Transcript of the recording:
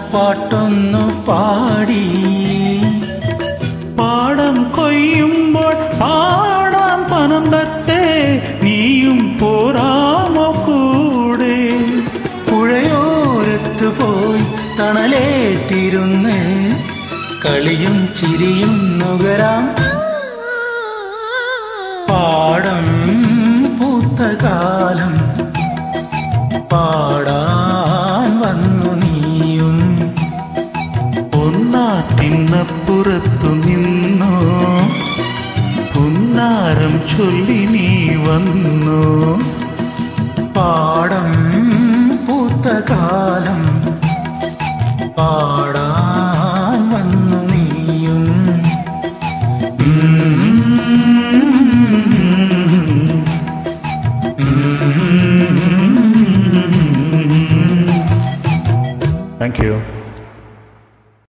പാട്ടൊന്നു പാടി പാടം കൊയ്യുമ്പോൾ പാടാം പനം തത്തേ നീയും പോരാമോ കൂടെ പുഴയോരത്ത് പോയി തണലേറ്റിരുന്ന് കളിയും ചിരിയും നുകരാം പാടം പൂത്ത കാലം പാടാൻ വന്നു നീയും ഒന്നാറ്റിന്നപ്പുറത്തു നിന്നോ പുന്നാരം ചൊല്ലി നീ വന്നു പാടം പൂത്ത കാലം പാടാൻ വന്നു നീയും താങ്ക് യു